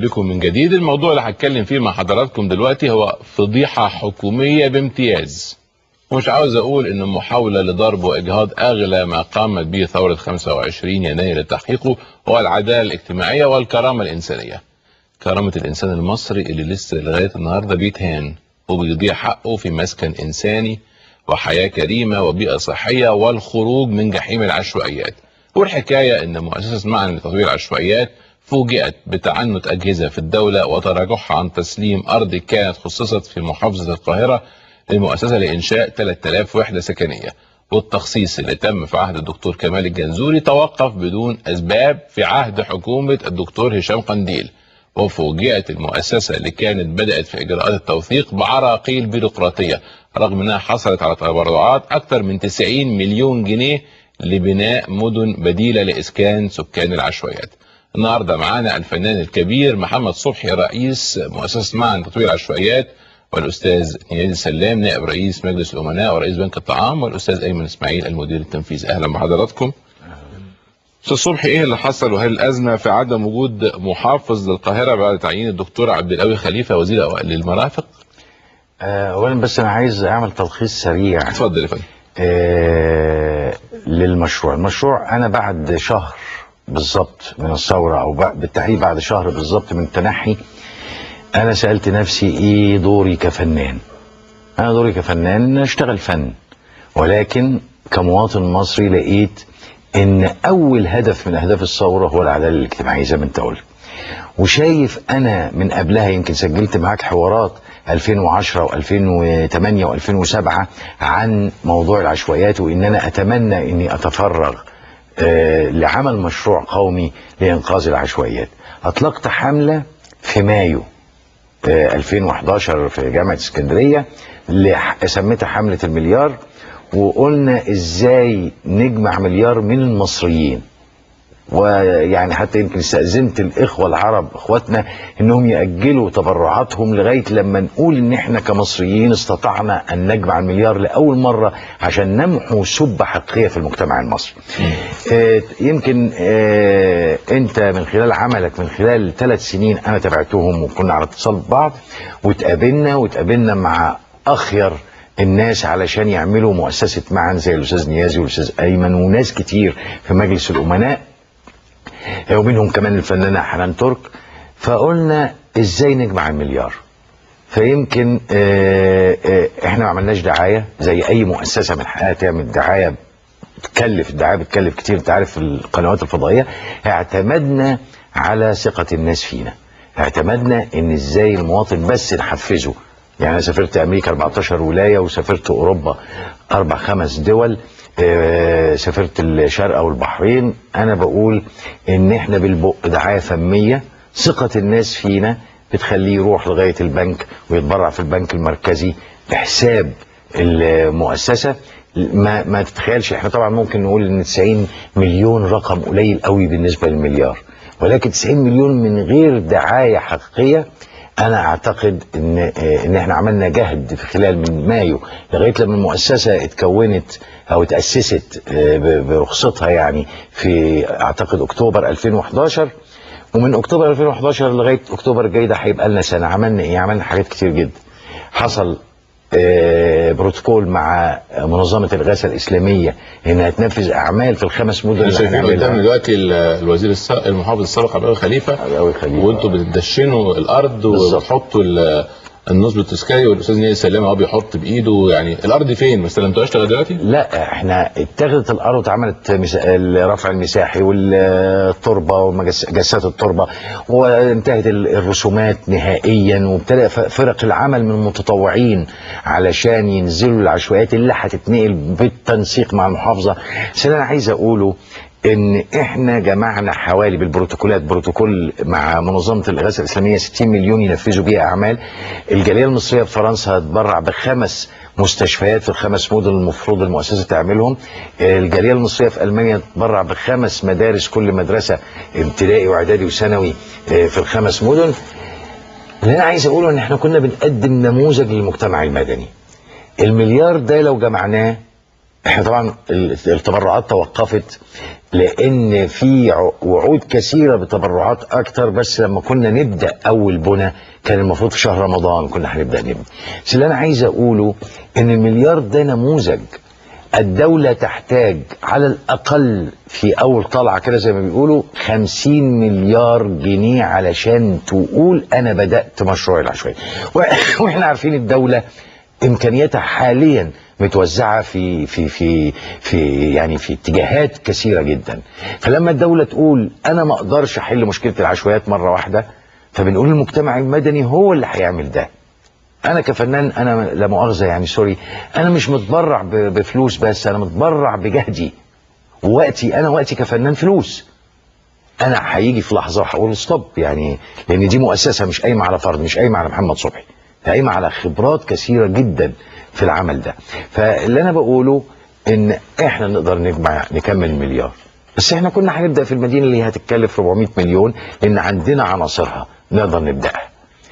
بكم من جديد الموضوع اللي هتكلم فيه مع حضراتكم دلوقتي هو فضيحة حكومية بامتياز ومش عاوز اقول ان محاولة لضرب واجهاض اغلى ما قامت به ثورة 25 يناير لتحقيقه هو العدالة الاجتماعية والكرامة الانسانية كرامة الانسان المصري اللي لسه لغاية النهاردة بيتهان وبيضيع حقه في مسكن انساني وحياة كريمة وبيئة صحية والخروج من جحيم العشوائيات والحكاية ان مؤسسة معن لتطوير العشوائيات فوجئت بتعنت أجهزة في الدولة وتراجعها عن تسليم أرض كانت خصصت في محافظة القاهرة للمؤسسة لإنشاء 3000 وحدة سكنية والتخصيص اللي تم في عهد الدكتور كمال الجنزوري توقف بدون أسباب في عهد حكومة الدكتور هشام قنديل وفوجئت المؤسسة اللي كانت بدأت في إجراءات التوثيق بعراقيل بيروقراطية رغم أنها حصلت على تبرعات أكثر من 90 مليون جنيه لبناء مدن بديلة لإسكان سكان العشوائيات النهارده معانا الفنان الكبير محمد صبحي رئيس مؤسسه معن تطوير العشوائيات والاستاذ نيادي سلام نائب رئيس مجلس الامناء ورئيس بنك الطعام والاستاذ ايمن اسماعيل المدير التنفيذي اهلا بحضراتكم استاذ صبحي ايه اللي حصل وهل الازمه في عدم وجود محافظ للقاهره بعد تعيين الدكتور عبد القوي خليفه وزير للمرافق اولا بس انا عايز اعمل تلخيص سريع اتفضل يا فندم آه للمشروع المشروع انا بعد شهر بالظبط من الثورة أو بالتحديد بعد شهر بالظبط من التنحي أنا سألت نفسي إيه دوري كفنان أنا دوري كفنان أشتغل فن ولكن كمواطن مصري لقيت إن أول هدف من أهداف الثورة هو العدالة الاجتماعية زي ما أنت قلت وشايف أنا من قبلها يمكن سجلت معاك حوارات 2010 و2008 و2007 عن موضوع العشوائيات وإن أنا أتمنى إني أتفرغ آه لعمل مشروع قومي لإنقاذ العشوائيات أطلقت حملة في مايو آه 2011 في جامعة اسكندرية سميتها حملة المليار وقلنا إزاي نجمع مليار من المصريين ويعني حتى يمكن استأذنت الإخوة العرب إخواتنا إنهم يأجلوا تبرعاتهم لغاية لما نقول إن إحنا كمصريين استطعنا أن نجمع المليار لأول مرة عشان نمحو سبة حقيقية في المجتمع المصري. آه يمكن آه أنت من خلال عملك من خلال ثلاث سنين أنا تابعتهم وكنا على اتصال ببعض وتقابلنا وتقابلنا مع أخير الناس علشان يعملوا مؤسسة معا زي الأستاذ نيازي والأستاذ أيمن وناس كتير في مجلس الأمناء ومنهم كمان الفنانة حنان ترك فقلنا ازاي نجمع المليار فيمكن اه اه احنا ما عملناش دعاية زي اي مؤسسة من حقها تعمل دعاية بتكلف الدعاية بتكلف كتير انت عارف القنوات الفضائية اعتمدنا على ثقة الناس فينا اعتمدنا ان ازاي المواطن بس نحفزه يعني انا سافرت امريكا 14 ولاية وسافرت اوروبا اربع خمس دول آه سافرت الشارقة والبحرين انا بقول ان احنا بالبق دعاية فمية ثقة الناس فينا بتخليه يروح لغاية البنك ويتبرع في البنك المركزي بحساب المؤسسة ما, ما تتخيلش احنا طبعا ممكن نقول ان 90 مليون رقم قليل قوي بالنسبة للمليار ولكن 90 مليون من غير دعاية حقيقية انا اعتقد ان ان احنا عملنا جهد في خلال من مايو لغايه لما المؤسسه اتكونت او اتاسست برخصتها يعني في اعتقد اكتوبر 2011 ومن اكتوبر 2011 لغايه اكتوبر الجاي ده هيبقى لنا سنه عملنا ايه؟ عملنا حاجات كتير جدا. حصل بروتوكول مع منظمه الغاثه الاسلاميه انها تنفذ اعمال في الخمس مدن اللي شايفين قدام دلوقتي الوزير السابق المحافظ السابق عبد خليفه عبد خليفه وانتوا بتدشنوا الارض وبتحطوا النصب التذكاري والاستاذ نيل سلام اهو بيحط بايده يعني الارض فين ما استلمتوهاش لغايه دلوقتي؟ لا احنا اتخذت الارض واتعملت الرفع المساحي والتربه وجسات التربه وانتهت الرسومات نهائيا وابتدى فرق العمل من المتطوعين علشان ينزلوا العشوائيات اللي هتتنقل بالتنسيق مع المحافظه بس انا عايز اقوله ان احنا جمعنا حوالي بالبروتوكولات بروتوكول مع منظمه الاغاثه الاسلاميه 60 مليون ينفذوا بيها اعمال الجاليه المصريه في فرنسا هتبرع بخمس مستشفيات في الخمس مدن المفروض المؤسسه تعملهم الجاليه المصريه في المانيا تبرع بخمس مدارس كل مدرسه ابتدائي واعدادي وثانوي في الخمس مدن اللي انا عايز اقوله ان احنا كنا بنقدم نموذج للمجتمع المدني المليار ده لو جمعناه احنا طبعا ال- التبرعات توقفت لان في ع- وعود كثيره بتبرعات اكتر بس لما كنا نبدا اول بنى كان المفروض في شهر رمضان كنا هنبدا نبني بس اللي انا عايز اقوله ان المليار ده نموذج الدولة تحتاج على الأقل في أول طلعة كده زي ما بيقولوا 50 مليار جنيه علشان تقول أنا بدأت مشروع العشوائي و- وإحنا عارفين الدولة إمكانياتها حاليا متوزعة في في في في يعني في اتجاهات كثيرة جدا فلما الدولة تقول أنا ما أقدرش أحل مشكلة العشوائيات مرة واحدة فبنقول المجتمع المدني هو اللي هيعمل ده انا كفنان انا لا مؤاخذه يعني سوري انا مش متبرع ب- بفلوس بس انا متبرع بجهدي ووقتي انا وقتي كفنان فلوس انا هيجي في لحظه وهقول ستوب يعني لان دي مؤسسه مش قايمه على فرد مش قايمه على محمد صبحي ده قايمه على خبرات كثيره جدا في العمل ده فاللي انا بقوله ان احنا نقدر نجمع نكمل مليار بس احنا كنا هنبدا في المدينه اللي هتتكلف 400 مليون لان عندنا عناصرها نقدر نبداها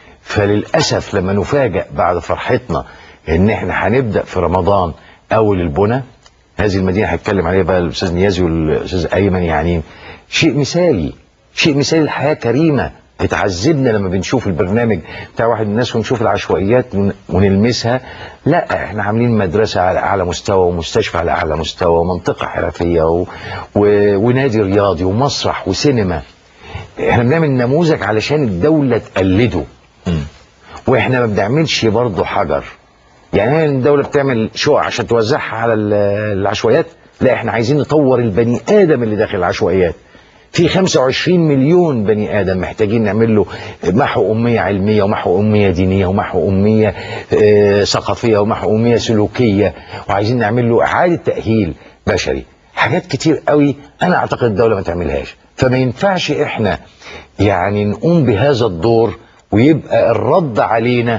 فللاسف لما نفاجئ بعد فرحتنا ان احنا هنبدا في رمضان اول البنى هذه المدينه هيتكلم عليها بقى الاستاذ نيازي والاستاذ ايمن يعني شيء مثالي شيء مثالي الحياه كريمه بتعذبنا لما بنشوف البرنامج بتاع واحد من الناس ونشوف العشوائيات ون- ونلمسها لا احنا عاملين مدرسه على اعلى مستوى ومستشفى على اعلى مستوى ومنطقه حرفيه و... و... ونادي رياضي ومسرح وسينما احنا بنعمل نموذج علشان الدوله تقلده واحنا ما بنعملش برضه حجر يعني هي الدوله بتعمل شقق عشان توزعها على ال- العشوائيات لا احنا عايزين نطور البني ادم اللي داخل العشوائيات في 25 مليون بني ادم محتاجين نعمل له محو اميه علميه ومحو اميه دينيه ومحو اميه آه، ثقافيه ومحو اميه سلوكيه وعايزين نعمل له اعاده تاهيل بشري حاجات كتير قوي انا اعتقد الدوله ما تعملهاش فما ينفعش احنا يعني نقوم بهذا الدور ويبقى الرد علينا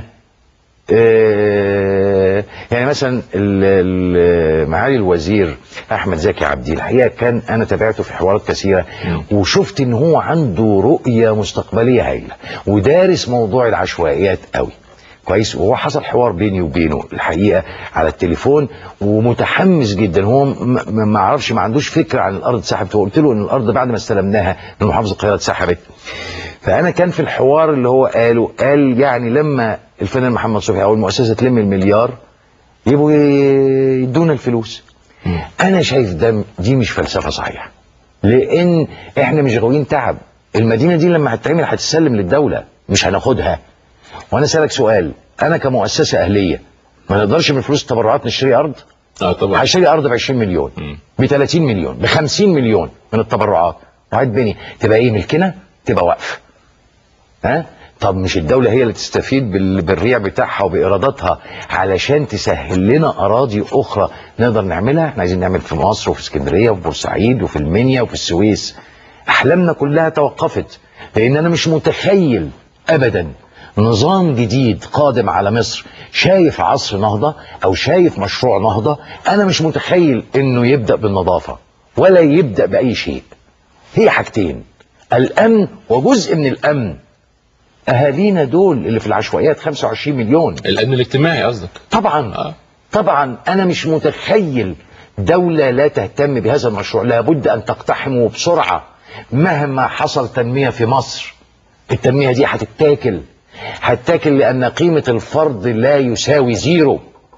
آه، يعني مثلا ال- ال- معالي الوزير احمد زكي عبدي الحقيقه كان انا تابعته في حوارات كثيره وشفت ان هو عنده رؤيه مستقبليه هايله ودارس موضوع العشوائيات قوي كويس وهو حصل حوار بيني وبينه الحقيقه على التليفون ومتحمس جدا هو م- م- ما اعرفش ما عندوش فكره عن الارض اتسحبت وقلت له ان الارض بعد ما استلمناها من محافظه القاهره اتسحبت فانا كان في الحوار اللي هو قاله قال يعني لما الفنان محمد صبحي او المؤسسه تلم المليار يبقوا ي- يدونا الفلوس انا شايف ده دي مش فلسفه صحيحه لان احنا مش غاويين تعب المدينه دي لما هتتعمل هتسلم للدوله مش هناخدها وانا اسالك سؤال انا كمؤسسه اهليه ما نقدرش من فلوس التبرعات نشتري ارض اه طبعا هشتري ارض ب 20 مليون مم. ب 30 مليون ب 50 مليون من التبرعات وهتبني تبقى ايه ملكنا تبقى وقف ها طب مش الدولة هي اللي تستفيد بال- بالريع بتاعها وبإيراداتها علشان تسهل لنا أراضي أخرى نقدر نعملها احنا عايزين نعمل في مصر وفي اسكندرية وفي بورسعيد وفي المنيا وفي السويس أحلامنا كلها توقفت لأن أنا مش متخيل أبدا نظام جديد قادم على مصر شايف عصر نهضة أو شايف مشروع نهضة أنا مش متخيل إنه يبدأ بالنظافة ولا يبدأ بأي شيء هي حاجتين الأمن وجزء من الأمن اهالينا دول اللي في العشوائيات 25 مليون الامن الاجتماعي قصدك طبعا اه طبعا انا مش متخيل دولة لا تهتم بهذا المشروع لابد ان تقتحمه بسرعة مهما حصل تنمية في مصر التنمية دي هتتاكل هتتاكل لان قيمة الفرد لا يساوي زيرو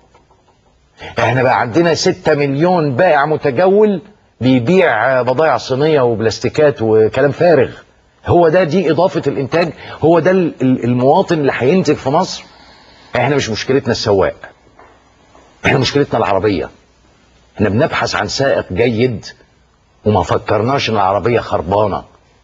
احنا بقى عندنا ستة مليون بائع متجول بيبيع بضائع صينية وبلاستيكات وكلام فارغ هو ده دي اضافة الانتاج هو ده ال- ال- المواطن اللي هينتج في مصر احنا مش مشكلتنا السواق احنا مشكلتنا العربية احنا بنبحث عن سائق جيد وما فكرناش ان العربية خربانة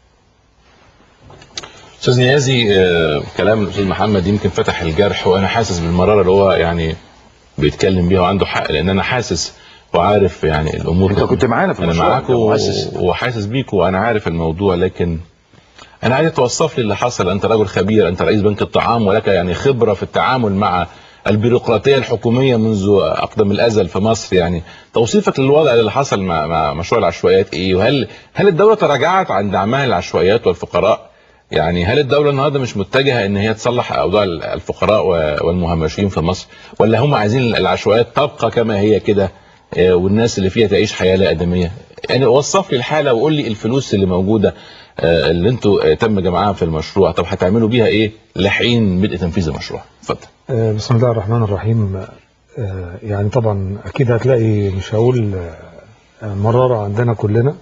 استاذ نيازي آه، كلام الاستاذ محمد يمكن فتح الجرح وانا حاسس بالمراره اللي هو يعني بيتكلم بيها وعنده حق لان انا حاسس وعارف يعني الامور انت كنت معانا في انا المشروع، معاك انت و- مؤسس. وحاسس بيك وانا عارف الموضوع لكن انا عايز توصف لي اللي حصل انت رجل خبير انت رئيس بنك الطعام ولك يعني خبره في التعامل مع البيروقراطيه الحكوميه منذ اقدم الازل في مصر يعني توصيفك للوضع اللي حصل مع, مع مشروع العشوائيات ايه وهل هل الدوله تراجعت عن دعمها للعشوائيات والفقراء يعني هل الدولة النهارده مش متجهة ان هي تصلح اوضاع الفقراء و- والمهمشين في مصر ولا هم عايزين العشوائيات تبقى كما هي كده آه، والناس اللي فيها تعيش حياه لا ادميه يعني وصف لي الحاله وقول لي الفلوس اللي موجوده آه، اللي انتوا آه، تم جمعها في المشروع طب هتعملوا بيها ايه لحين بدء تنفيذ المشروع اتفضل آه، بسم الله الرحمن الرحيم آه، يعني طبعا اكيد هتلاقي مش هقول آه، مرارة عندنا كلنا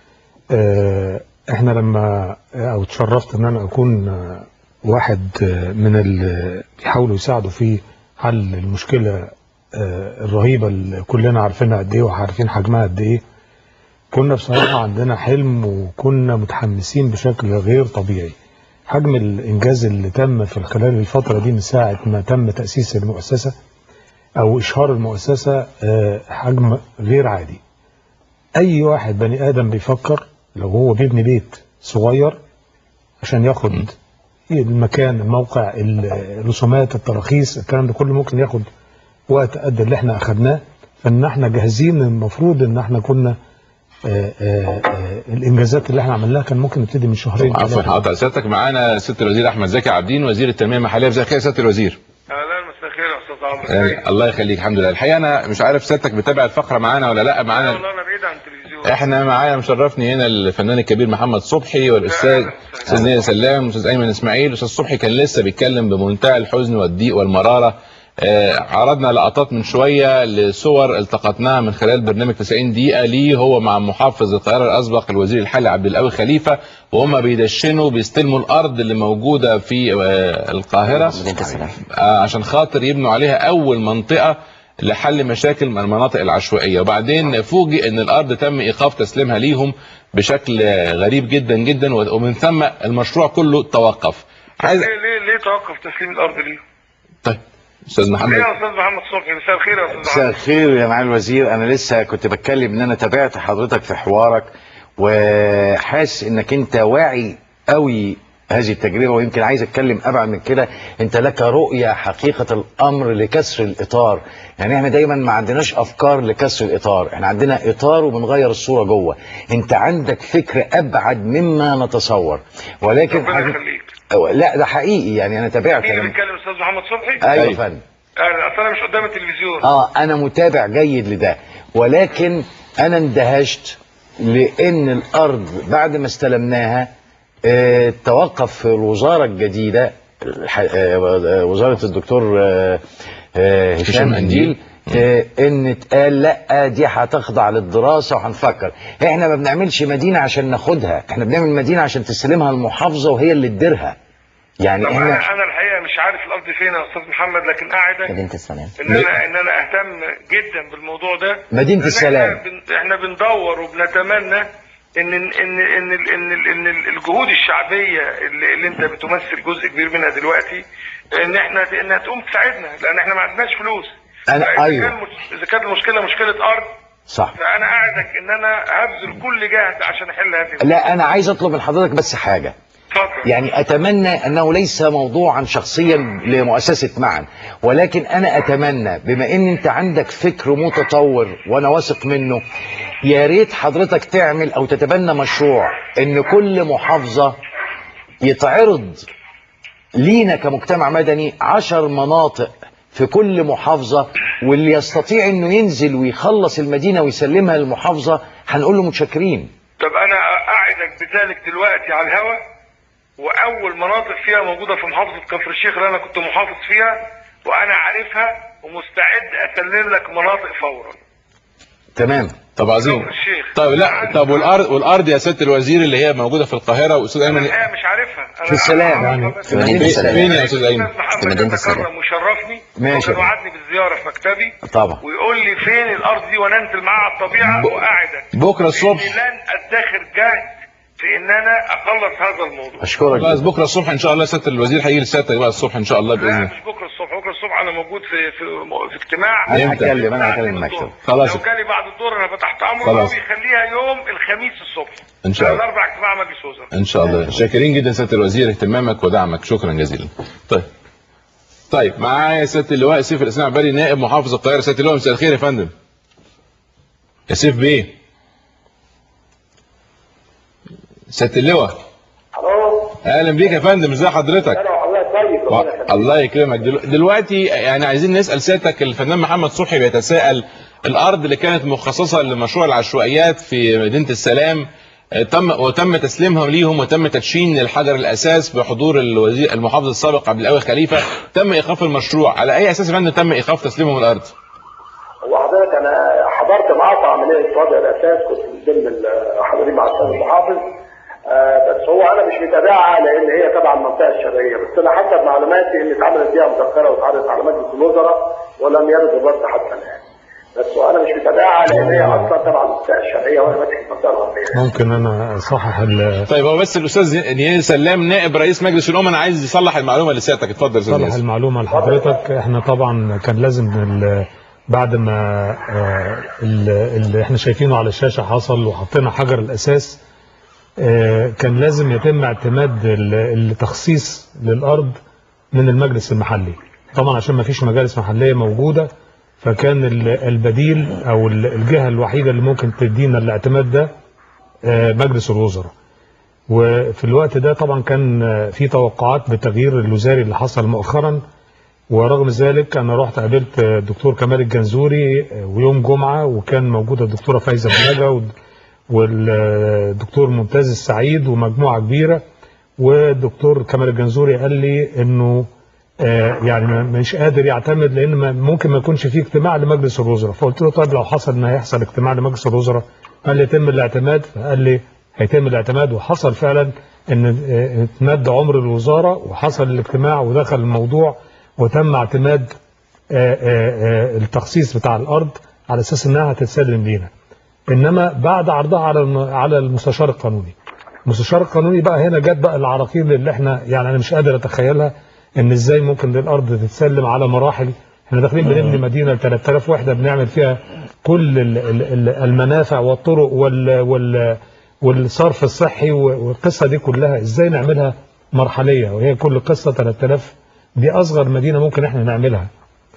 آه، احنا لما او اتشرفت ان انا اكون آه، واحد آه، من اللي بيحاولوا يساعدوا في حل المشكلة آه، الرهيبة اللي كلنا عارفينها قد ايه وعارفين حجمها قد ايه كنا بصراحة عندنا حلم وكنا متحمسين بشكل غير طبيعي حجم الإنجاز اللي تم في خلال الفترة دي من ساعة ما تم تأسيس المؤسسة أو إشهار المؤسسة آه، حجم غير عادي أي واحد بني آدم بيفكر لو هو بيبني بيت صغير عشان ياخد المكان الموقع الرسومات التراخيص الكلام ده كله ممكن ياخد وقت قد اللي احنا أخدناه فإن احنا جاهزين المفروض إن احنا كنا آه، آه، آه، الإنجازات اللي احنا عملناها كان ممكن نبتدي من شهرين عفوا ثلاثة. حضرتك سيادتك معانا سياده الوزير احمد زكي عابدين وزير التنميه المحليه مساء الخير يا سياده الوزير اهلا مساء الخير يا استاذ عمرو آه، الله يخليك الحمد لله الحقيقه انا مش عارف سيادتك بتابع الفقره معانا ولا لا معانا والله انا بعيد عن التلفزيون احنا معايا مشرفني هنا الفنان الكبير محمد صبحي والاستاذ أهلا. استاذ نيل سلام والاستاذ ايمن اسماعيل الاستاذ صبحي كان لسه بيتكلم بمنتهى الحزن والضيق والمراره آه، عرضنا لقطات من شويه لصور التقطناها من خلال برنامج 90 دقيقه ليه هو مع محافظ القاهره الاسبق الوزير الحالي عبد القوي خليفه وهم بيدشنوا بيستلموا الارض اللي موجوده في آه، القاهره آه، عشان خاطر يبنوا عليها اول منطقه لحل مشاكل من المناطق العشوائيه وبعدين فوجئ ان الارض تم ايقاف تسليمها ليهم بشكل غريب جدا جدا ومن ثم المشروع كله توقف عايز ليه ليه ليه توقف تسليم الارض ليه؟ طيب استاذ ليه محمد يا استاذ محمد صبحي مساء الخير يا استاذ مساء محمد الخير يا معالي الوزير انا لسه كنت بتكلم ان انا تابعت حضرتك في حوارك وحاسس انك انت واعي قوي هذه التجربه ويمكن عايز اتكلم ابعد من كده انت لك رؤيه حقيقه الامر لكسر الاطار يعني احنا دايما ما عندناش افكار لكسر الاطار احنا عندنا اطار وبنغير الصوره جوه انت عندك فكر ابعد مما نتصور ولكن ربنا حقيقة- يخليك لا ده حقيقي يعني انا تابعت مين اللي أنا... بيتكلم استاذ محمد صبحي؟ ايوه يا أيوة. فندم انا اصل انا مش قدام التلفزيون اه انا متابع جيد لده ولكن انا اندهشت لان الارض بعد ما استلمناها آه توقف في الوزاره الجديده الح- آه وزاره الدكتور آه آه هشام هشام قنديل. قنديل آه ان اتقال لا دي هتخضع للدراسه وهنفكر احنا ما بنعملش مدينه عشان ناخدها احنا بنعمل مدينه عشان تستلمها المحافظه وهي اللي تديرها يعني طب احنا انا انا الحقيقه مش عارف الارض فين يا استاذ محمد لكن قاعده مدينة السلام ان انا ان انا اهتم جدا بالموضوع ده مدينة لأن السلام. احنا, بن احنا بندور وبنتمنى ان ان ان ان, ال- ان, ال- ان ال- الجهود الشعبيه اللي, اللي انت بتمثل جزء كبير منها دلوقتي ان احنا انها تقوم تساعدنا لان احنا ما عندناش فلوس أنا- فإذا أيوة. كان مش- اذا كانت المشكله مشكله ارض صح فانا اعدك ان انا هبذل كل جهد عشان احل هذه المشكلة. لا انا عايز اطلب من حضرتك بس حاجه اتفضل يعني اتمنى انه ليس موضوعا شخصيا لمؤسسه معا ولكن انا اتمنى بما ان انت عندك فكر متطور وانا واثق منه يا ريت حضرتك تعمل او تتبنى مشروع ان كل محافظه يتعرض لينا كمجتمع مدني عشر مناطق في كل محافظة واللي يستطيع انه ينزل ويخلص المدينة ويسلمها للمحافظة هنقول له متشكرين طب انا اعدك بذلك دلوقتي على الهوا واول مناطق فيها موجوده في محافظه كفر الشيخ اللي انا كنت محافظ فيها وانا عارفها ومستعد اسلم لك مناطق فورا تمام طب عظيم كفر الشيخ طيب لا طب والارض والارض يا سياده الوزير اللي هي موجوده في القاهره واستاذ انا ايمن الحقيقه مش عارفها أنا في السلام يعني بس- في مدينة فين السلام. فين يا استاذ ايمن أستاذ محمد في مدينة يتكرم السلام. وشرفني ماشي. وكان وعدني بالزياره في مكتبي طبعا ويقول لي فين الارض دي وانا انزل معاها على الطبيعه ب- واعدك بكره الصبح إني لن ادخر جهد في ان انا اخلص هذا الموضوع اشكرك خلاص بكره الصبح ان شاء الله سياده الوزير هيجي لسيادتك بقى الصبح ان شاء الله باذن لا الله مش بكره الصبح بكره الصبح انا موجود في في في اجتماع انا إمتى؟ هتكلم انا هكلم بعد المكتب الظهر. خلاص. لو جالي بعد الظهر انا فتحت امره خلاص. او يخليها يوم الخميس الصبح إن شاء الله. الاربع اجتماع مجلس وزراء ان شاء الله شاكرين جدا سياده الوزير اهتمامك ودعمك شكرا جزيلا طيب طيب معايا سياده اللواء سيف الاسلام عبالي نائب محافظ القاهره سياده اللواء مساء الخير يا فندم يا سيف بيه سياده اللواء الو اهلا بيك يا فندم ازي حضرتك انا والله طيب ربنا يخليك. الله يكرمك دلو- دلوقتي يعني عايزين نسال سيادتك الفنان محمد صبحي بيتساءل الارض اللي كانت مخصصه لمشروع العشوائيات في مدينه السلام آه، تم وتم تسليمها ليهم وتم تدشين الحجر الاساس بحضور الوزير المحافظ السابق عبد القوي خليفه تم ايقاف المشروع على اي اساس يا فندم تم ايقاف تسليمهم الارض؟ هو حضرتك انا حضرت معاه في عمليه وضع الاساس كنت من ضمن الحاضرين مع الاستاذ المحافظ آه بس هو انا مش متابعها لان هي تبع المنطقه الشرقيه بس انا حسب معلوماتي ان اتعملت بيها مذكره واتعرضت على مجلس الوزراء ولم يرد الرد حتى الان بس وانا مش متابعها لان هي اصلا تبع المنطقه الشرقيه وانا ماسك المنطقه الغربيه ممكن انا اصحح ال- طيب هو بس الاستاذ نيال سلام نائب رئيس مجلس الامه عايز يصلح المعلومه اللي سيادتك اتفضل يا استاذ صلح نيال. المعلومه لحضرتك احنا طبعا كان لازم ال- بعد ما آه، ال- اللي احنا شايفينه على الشاشه حصل وحطينا حجر الاساس آه، كان لازم يتم اعتماد ال- التخصيص للارض من المجلس المحلي طبعا عشان ما فيش مجالس محليه موجوده فكان ال- البديل او ال- الجهه الوحيده اللي ممكن تدينا الاعتماد ده آه، مجلس الوزراء وفي الوقت ده طبعا كان آه، في توقعات بالتغيير الوزاري اللي حصل مؤخرا ورغم ذلك انا رحت قابلت آه، الدكتور كمال الجنزوري آه، ويوم جمعه وكان موجوده الدكتوره فايزه بلاجه وال- والدكتور ممتاز السعيد ومجموعه كبيره والدكتور كمال الجنزوري قال لي انه آه، يعني ما- مش قادر يعتمد لان ما- ممكن ما يكونش فيه اجتماع لمجلس الوزراء فقلت له طيب لو حصل ان هيحصل اجتماع لمجلس الوزراء قال لي يتم الاعتماد فقال لي هيتم الاعتماد وحصل فعلا ان آه، اتمد عمر الوزاره وحصل الاجتماع ودخل الموضوع وتم اعتماد آه، آه، آه، التخصيص بتاع الارض على اساس انها هتتسلم لينا انما بعد عرضها على الم- على المستشار القانوني المستشار القانوني بقى هنا جت بقى العراقيل اللي احنا يعني انا مش قادر اتخيلها ان ازاي ممكن الارض تتسلم على مراحل احنا داخلين بنبني مدينه 3000 وحده بنعمل فيها كل ال- ال- ال- المنافع والطرق وال وال والصرف الصحي و- والقصه دي كلها ازاي نعملها مرحليه وهي كل قصه 3000 دي اصغر مدينه ممكن احنا نعملها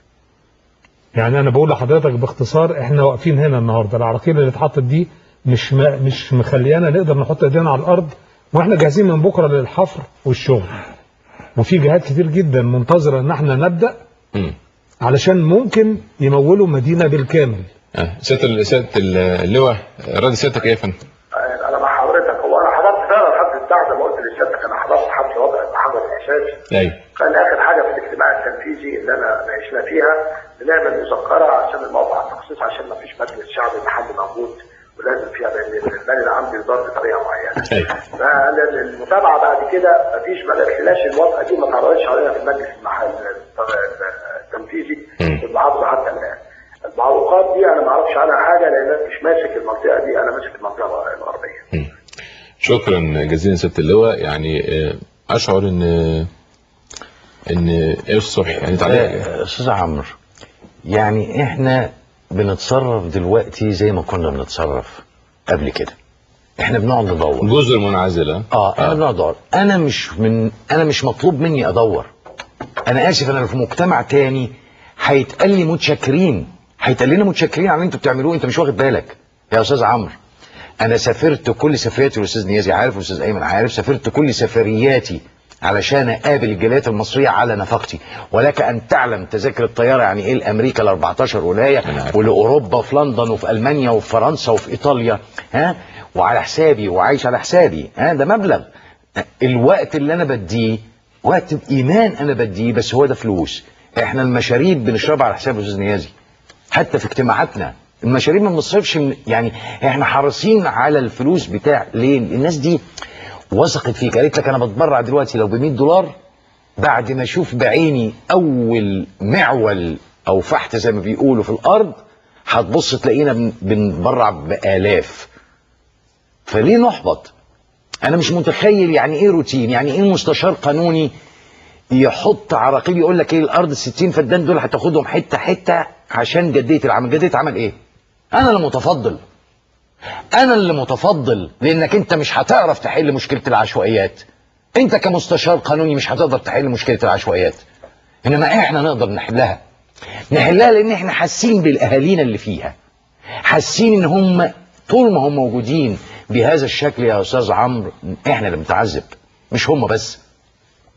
يعني انا بقول لحضرتك باختصار احنا واقفين هنا النهارده العراقيل اللي اتحطت دي مش ما مش مخليانا نقدر نحط ايدينا على الارض واحنا جاهزين من بكره للحفر والشغل وفي جهات كتير جدا منتظره ان احنا نبدا مم. علشان ممكن يمولوا مدينه بالكامل آه، سياده ال- سياده اللواء راضي سيادتك ايه يا فندم؟ آه، انا مع حضرتك هو انا حضرت فعلا حفله الدعم زي ما قلت لسيادتك انا حضرت حفله وضع محمد الاساسي ايوه كان اخر حاجه في الاجتماع التنفيذي اللي انا ناقشنا فيها بنعمل مذكره عشان الموضوع التخصيص عشان ما فيش مجلس شعبي محلي موجود ولازم فيها لان المال العام بيدار بطريقه معينه. ايوه فالمتابعه بعد كده مفيش ما دخلناش الموافقه دي ما اتعرضتش علينا في المجلس المحلي التنفيذي مم. في المحافظه حتى الان. المعوقات دي انا ما اعرفش عنها حاجه لان انا مش ماسك المنطقه دي انا ماسك المنطقه الغربيه. مم. شكرا جزيلا سياده اللواء يعني آه، اشعر ان ان ايه الصبح يعني تعليق آه، استاذ عمرو يعني احنا بنتصرف دلوقتي زي ما كنا بنتصرف قبل كده احنا بنقعد ندور جزر منعزله اه انا بنقعد ندور انا مش من انا مش مطلوب مني ادور انا اسف انا لو في مجتمع تاني هيتقال لي متشكرين هيتقال لنا متشكرين على اللي انتوا بتعملوه انت مش واخد بالك يا استاذ عمرو انا سافرت كل سفرياتي والاستاذ نيازي عارف والاستاذ ايمن عارف سافرت كل سفرياتي علشان اقابل الجاليات المصريه على نفقتي ولك ان تعلم تذاكر الطياره يعني ايه لامريكا ال 14 ولايه ولاوروبا وفي لندن وفي المانيا وفي فرنسا وفي ايطاليا ها وعلى حسابي وعايش على حسابي ها ده مبلغ الوقت اللي انا بديه وقت بايمان انا بديه بس هو ده فلوس احنا المشاريب بنشربها على حساب الاستاذ نيازي حتى في اجتماعاتنا المشاريب ما بنصرفش من يعني احنا حريصين على الفلوس بتاع ليه الناس دي وثقت فيك قالت لك انا بتبرع دلوقتي لو ب 100 دولار بعد ما اشوف بعيني اول معول او فحت زي ما بيقولوا في الارض هتبص تلاقينا بن- بنتبرع بالاف فليه نحبط انا مش متخيل يعني ايه روتين يعني ايه مستشار قانوني يحط عراقيل يقول لك ايه الارض 60 فدان دول هتاخدهم حته حته عشان جديه العمل جديه عمل ايه انا اللي متفضل انا اللي متفضل لانك انت مش هتعرف تحل مشكله العشوائيات انت كمستشار قانوني مش هتقدر تحل مشكله العشوائيات انما احنا نقدر نحلها نحلها لان احنا حاسين بالاهالينا اللي فيها حاسين ان هم طول ما هم موجودين بهذا الشكل يا استاذ عمرو احنا اللي بنتعذب مش هم بس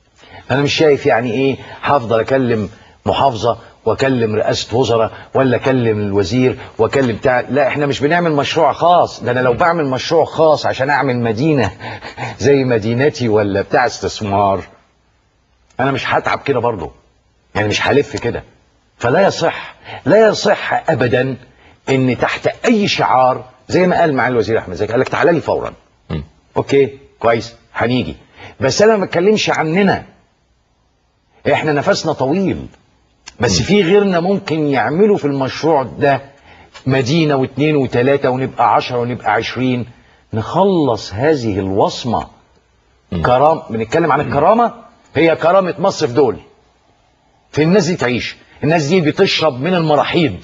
انا مش شايف يعني ايه هفضل اكلم محافظه واكلم رئاسه وزراء ولا اكلم الوزير واكلم بتاع لا احنا مش بنعمل مشروع خاص ده انا لو بعمل مشروع خاص عشان اعمل مدينه زي مدينتي ولا بتاع استثمار انا مش هتعب كده برضه يعني مش هلف كده فلا يصح لا يصح ابدا ان تحت اي شعار زي ما قال معالي الوزير احمد زكي قال لك تعالى لي فورا مم. اوكي كويس هنيجي بس انا ما بتكلمش عننا احنا نفسنا طويل بس في غيرنا ممكن يعملوا في المشروع ده مدينة واثنين وثلاثة ونبقى عشرة ونبقى عشرين نخلص هذه الوصمة كرام بنتكلم عن الكرامة هي كرامة مصر في دول في الناس دي تعيش الناس دي بتشرب من المراحيض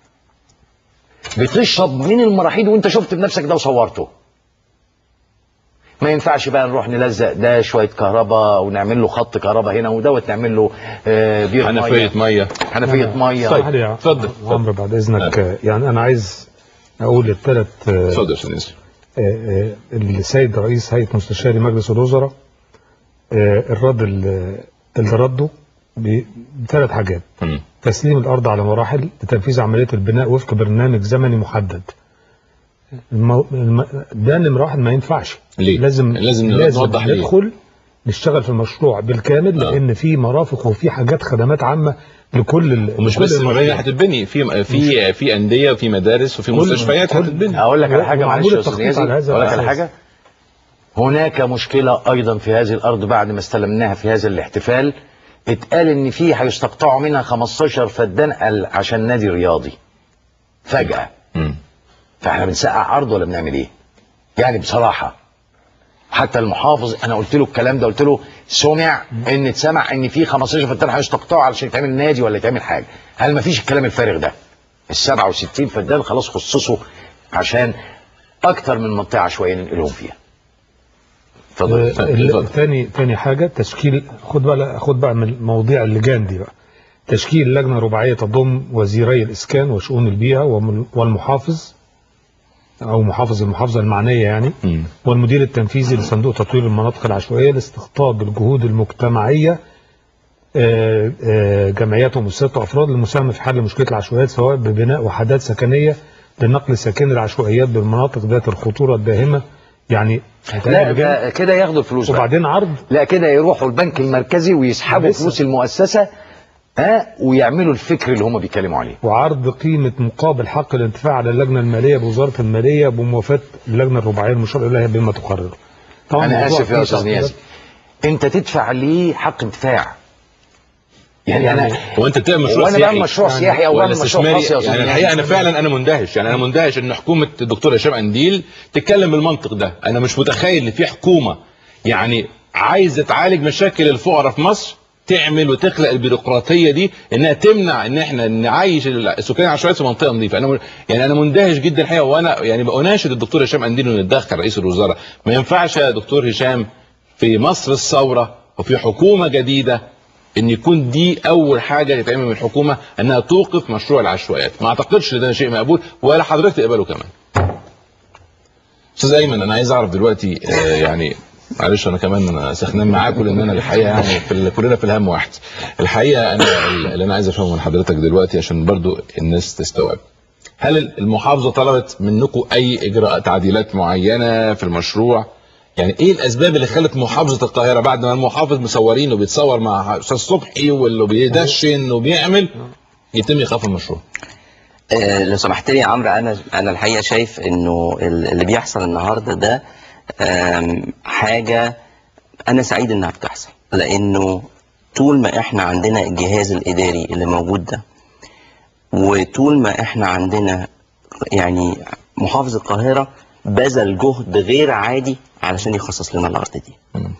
بتشرب من المراحيض وانت شفت بنفسك ده وصورته ما ينفعش بقى نروح نلزق ده شويه كهرباء ونعمل له خط كهرباء هنا ودوت نعمل له آه، بير حنفيه ميه حنفيه ميه اسمح لي يا اتفضل. عمرو بعد اذنك آه، يعني انا عايز اقول الثلاث اتفضل يا استاذ ياسر. السيد رئيس هيئه مستشاري مجلس الوزراء آه، الرد ال- اللي رده ب- بثلاث حاجات مم. تسليم الارض على مراحل لتنفيذ عمليه البناء وفق برنامج زمني محدد المو... الم... ده نمره واحد ما ينفعش ليه؟ لازم لازم لازم نوضح ليه. ندخل نشتغل في المشروع بالكامل آه. لان في مرافق وفي حاجات خدمات عامه لكل ال... ومش لكل بس المباني المشروع. هتتبني في في في انديه وفي مدارس وفي كل- مستشفيات كل- هتتبني اقول لك على حاجه ومعمول معلش يا استاذ التخطيط نيازي على هذا اقول لك على الأساس. حاجه هناك مشكله ايضا في هذه الارض بعد ما استلمناها في هذا الاحتفال اتقال ان في هيستقطعوا منها 15 فدان قال عشان نادي رياضي فجاه مم. فاحنا بنسقع ارض ولا بنعمل ايه يعني بصراحه حتى المحافظ انا قلت له الكلام ده قلت له سمع ان اتسمع ان في 15 فدان هيستقطعوا علشان يتعمل نادي ولا يتعمل حاجه هل ما فيش الكلام الفارغ ده ال 67 فدان خلاص خصصوا عشان اكتر من منطقه عشوائيه ننقلهم فيها اتفضل اتفضل. تاني تاني حاجه تشكيل خد بقى خد بقى من مواضيع اللجان دي بقى تشكيل لجنه رباعيه تضم وزيري الاسكان وشؤون البيئه وم- والمحافظ او محافظ المحافظه المعنيه يعني مم. والمدير التنفيذي لصندوق تطوير المناطق العشوائيه لاستقطاب الجهود المجتمعيه آه، آه، جمعيات ومؤسسات وافراد للمساهمه في حل مشكله العشوائيات سواء ببناء وحدات سكنيه لنقل ساكن العشوائيات بالمناطق ذات الخطوره الداهمه يعني لا هتعمل لجان ده كده ياخدوا الفلوس بقى. وبعدين عرض لا كده يروحوا البنك المركزي ويسحبوا لسه. فلوس المؤسسه ها ويعملوا الفكر اللي هم بيتكلموا عليه وعرض قيمة مقابل حق الانتفاع على اللجنة المالية بوزارة المالية بموافاة اللجنة الرباعية المشار إليها بما تقرره. طبعا انا الموضوع اسف فيه يا استاذ تعقيدات. نيازي انت تدفع ليه حق انتفاع يعني انا هو انت بتعمل مشروع وانا سياحي بعمل مشروع يعني سياحي او ولا بعمل مشروع استثماري خاص يا استاذ يعني نيازي. الحقيقه انا فعلا انا مندهش يعني انا مندهش ان حكومه الدكتور هشام انديل تتكلم بالمنطق ده انا مش متخيل ان في حكومه يعني عايزه تعالج مشاكل الفقراء في مصر تعمل وتخلق البيروقراطيه دي انها تمنع ان احنا نعيش السكان العشوائيات في منطقه نظيفه انا م- يعني انا مندهش جدا الحقيقه وانا يعني بناشد الدكتور هشام انديل انه يتدخل رئيس الوزراء ما ينفعش يا دكتور هشام في مصر الثوره وفي حكومه جديده ان يكون دي اول حاجه يتعمل من الحكومه انها توقف مشروع العشوائيات ما اعتقدش ان ده شيء مقبول ولا حضرتك تقبله كمان استاذ ايمن انا عايز اعرف دلوقتي آه، يعني معلش انا كمان انا سخنان معاكم لان انا الحقيقه يعني في ال- كلنا في الهم واحد الحقيقه انا اللي انا عايز افهمه من حضرتك دلوقتي عشان برضو الناس تستوعب هل المحافظه طلبت منكم اي اجراء تعديلات معينه في المشروع يعني ايه الاسباب اللي خلت محافظه القاهره بعد ما المحافظ مصورين وبيتصور مع استاذ صبحي واللي بيدشن وبيعمل يتم ايقاف المشروع آه، لو سمحت لي يا عمرو انا انا الحقيقه شايف انه ال- اللي بيحصل النهارده ده آم، حاجه انا سعيد انها بتحصل لانه طول ما احنا عندنا الجهاز الاداري اللي موجود ده وطول ما احنا عندنا يعني محافظ القاهره بذل جهد غير عادي علشان يخصص لنا الارض دي